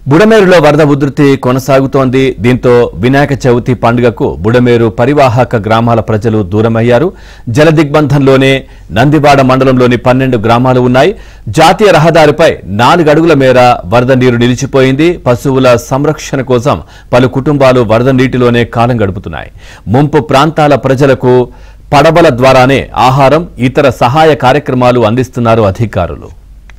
బుడమేరులో వరద ఉధృతి కొనసాగుతోంది దీంతో వినాయక చవితి పండుగకు బుడమేరు పరివాహక గ్రామాల ప్రజలు దూరమయ్యారు జలదిగ్బంధంలోనే నందివాడ మండలంలోని పన్నెండు గ్రామాలు ఉన్నాయి జాతీయ రహదారిపై నాలుగు అడుగుల మేర వరద నీరు నిలిచిపోయింది పశువుల సంరక్షణ కోసం పలు కుటుంబాలు వరద నీటిలోనే కాలం గడుపుతున్నాయి ముంపు ప్రాంతాల ప్రజలకు పడవల ద్వారానే ఆహారం ఇతర సహాయ కార్యక్రమాలు అందిస్తున్నారు అధికారులు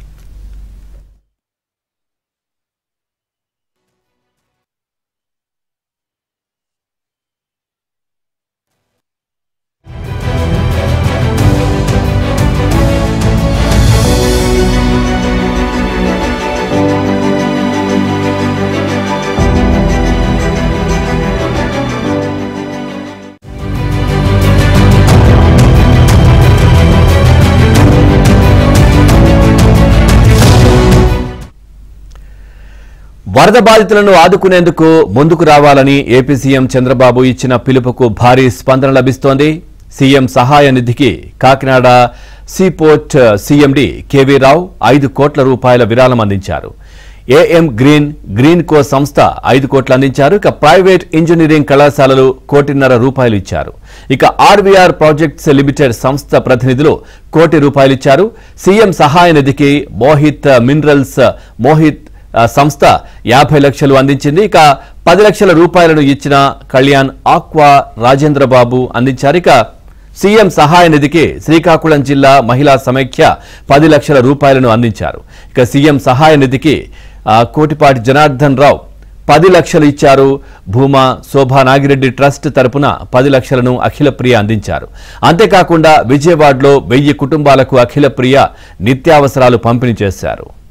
వరద బాధితులను ఆదుకునేందుకు ముందుకు రావాలని ఏపీ సీఎం చంద్రబాబు ఇచ్చిన పిలుపుకు భారీ స్పందన లభిస్తోంది సీఎం సహాయ నిధికి Kakinada seaport CMD KV Rao ఐదు కోట్ల రూపాయల విరాళం అందించారు ఏఎం గ్రీన్ గ్రీన్ కో సంస్థ ఐదు కోట్లు అందించారు ఇక ప్రైవేట్ ఇంజనీరింగ్ కళాశాలలు కోటిన్నర రూపాయలు ఇచ్చారు ఇక ఆర్వీఆర్ ప్రాజెక్ట్స్ లిమిటెడ్ సంస్థ ప్రతినిధులు కోటి రూపాయలు ఇచ్చారు సీఎం సహాయ నిధికి మోహిత్ మినరల్స్ మోహిత్ ఆ, సంస్థ యాభై లక్షలు అందించింది ఇక పది లక్షల రూపాయలను ఇచ్చిన కళ్యాణ్ ఆక్వా రాజేంద్ర బాబు అందించారు ఇక సీఎం సహాయ నిధికి శ్రీకాకుళం జిల్లా మహిళా సమైక్య పది లక్షల రూపాయలను అందించారు ఇక సీఎం సహాయ నిధికి ఆ, కోటిపాటి జనార్దన్ రావు పది లక్షలు ఇచ్చారు భూమా శోభా నాగిరెడ్డి ట్రస్ట్ తరపున పది లక్షలను అఖిలప్రియ అందించారు అంతేకాకుండా విజయవాడలో వెయ్యి కుటుంబాలకు అఖిలప్రియ నిత్యావసరాలు పంపిణీ చేశారు